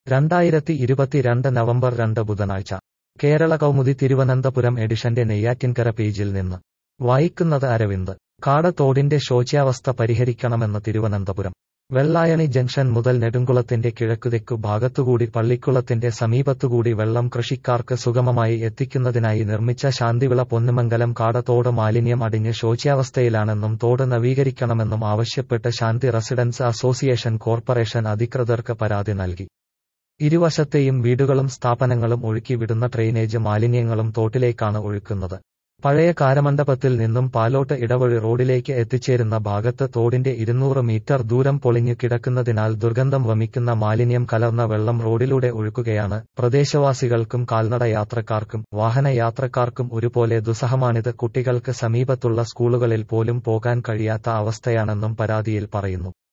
രണ്ടായിരത്തി ഇരുപത്തിരണ്ട് നവംബർ രണ്ട് ബുധനാഴ്ച കേരള കൗമുദി തിരുവനന്തപുരം എഡിഷന്റെ നെയ്യാറ്റിൻകര പേജിൽ നിന്ന് വായിക്കുന്നത് അരവിന്ദ് കാടത്തോടിന്റെ ശോച്യാവസ്ഥ പരിഹരിക്കണമെന്ന് തിരുവനന്തപുരം വെള്ളായണി ജംഗ്ഷൻ മുതൽ നെടുങ്കുളത്തിന്റെ കിഴക്കുതെക്കു ഭാഗത്തുകൂടി പള്ളിക്കുളത്തിന്റെ സമീപത്തുകൂടി വെള്ളം കൃഷിക്കാർക്ക് സുഗമമായി എത്തിക്കുന്നതിനായി നിർമ്മിച്ച ശാന്തിവിള പൊന്നുമംഗലം കാടത്തോട് മാലിന്യം അടിഞ്ഞ് ശോച്യാവസ്ഥയിലാണെന്നും തോട് നവീകരിക്കണമെന്നും ആവശ്യപ്പെട്ട് ശാന്തി റെസിഡൻസ് അസോസിയേഷൻ കോർപ്പറേഷൻ അധികൃതർക്ക് പരാതി നൽകി ഇരുവശത്തെയും വീടുകളും സ്ഥാപനങ്ങളും ഒഴുക്കി വിടുന്ന ഡ്രെയിനേജ് മാലിന്യങ്ങളും തോട്ടിലേക്കാണ് ഒഴുക്കുന്നത് പഴയ കാരമണ്ഡപത്തിൽ നിന്നും പാലോട്ട് ഇടവഴി റോഡിലേക്ക് എത്തിച്ചേരുന്ന ഭാഗത്ത് തോടിന്റെ ഇരുന്നൂറ് മീറ്റർ ദൂരം പൊളിഞ്ഞു കിടക്കുന്നതിനാൽ ദുർഗന്ധം വമിക്കുന്ന മാലിന്യം കലർന്ന വെള്ളം റോഡിലൂടെ ഒഴുകുകയാണ് പ്രദേശവാസികൾക്കും കാൽനട യാത്രക്കാർക്കും വാഹനയാത്രക്കാർക്കും ഒരുപോലെ ദുസ്സഹമാണിത് കുട്ടികൾക്ക് സമീപത്തുള്ള സ്കൂളുകളിൽ പോലും പോകാൻ കഴിയാത്ത അവസ്ഥയാണെന്നും പരാതിയിൽ പറയുന്നു